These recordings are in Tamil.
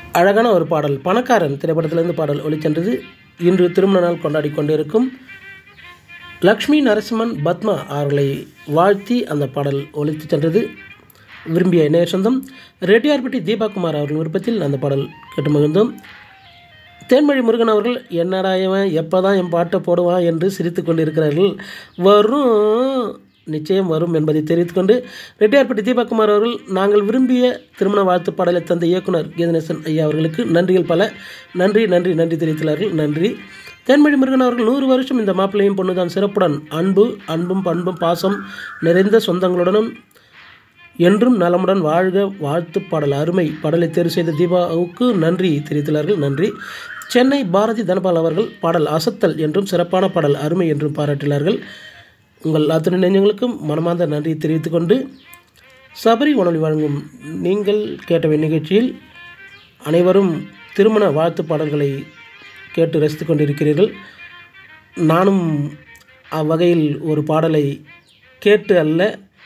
அழகான ஒரு பாடல் பணக்காரன் திரைப்படத்திலிருந்து பாடல் ஒளிச்சென்றது இன்று திருமண நாள் கொண்டாடி கொண்டிருக்கும் லக்ஷ்மி நரசிம்மன் பத்மா அவர்களை வாழ்த்தி அந்த பாடல் ஒலித்து சென்றது விரும்பிய நேய சொந்தம் ரெட்டியார்பட்டி தீபாகுமார் அவர்கள் விருப்பத்தில் அந்த பாடல் கேட்டு மகிழ்ந்தோம் தேன்மொழி முருகன் அவர்கள் என்னடா இவன் எப்போ தான் என் பாட்டை போடுவான் என்று சிரித்து கொண்டிருக்கிறார்கள் வரும் நிச்சயம் வரும் என்பதை தெரிவித்துக்கொண்டு ரெட்டியார்பட்டி தீபக்குமார் அவர்கள் நாங்கள் விரும்பிய திருமண வாழ்த்து பாடலை தந்த இயக்குனர் கீதநேசன் ஐயா அவர்களுக்கு நன்றிகள் பல நன்றி நன்றி நன்றி தெரிவித்துள்ளார்கள் நன்றி தேன்மொழி முருகன் அவர்கள் நூறு வருஷம் இந்த மாப்பிள்ளையும் பொண்ணுதான் சிறப்புடன் அன்பு அன்பும் பண்பும் பாசம் நிறைந்த சொந்தங்களுடனும் என்றும் நலமுடன் வாழ்க வாழ்த்து பாடல் அருமை பாடலை தேர்வு செய்த தீபாவுக்கு நன்றி தெரிவித்துள்ளார்கள் நன்றி சென்னை பாரதி தனபால் அவர்கள் பாடல் அசத்தல் என்றும் சிறப்பான பாடல் அருமை என்றும் பாராட்டினார்கள் உங்கள் அத்தனை நெஞ்சங்களுக்கும் மனமார்ந்த நன்றி தெரிவித்துக்கொண்டு சபரி உணவு வழங்கும் நீங்கள் கேட்ட நிகழ்ச்சியில் அனைவரும் திருமண வாழ்த்து பாடல்களை கேட்டு ரசித்து கொண்டிருக்கிறீர்கள் நானும் அவ்வகையில் ஒரு பாடலை கேட்டு அல்ல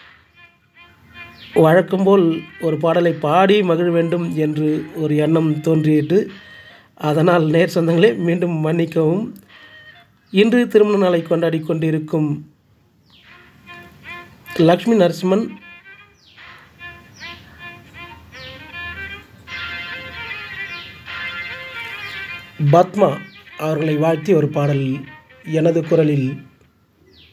வழக்கம்போல் ஒரு பாடலை பாடி மகிழ வேண்டும் என்று ஒரு எண்ணம் தோன்றியது அதனால் நேர் சொந்தங்களே மீண்டும் மன்னிக்கவும் இன்று திருமண நாளை கொண்டாடி கொண்டிருக்கும் லக்ஷ்மி நரசிம்மன் பத்மா அவர்களை வாழ்த்தி ஒரு பாடல் எனது குரலில்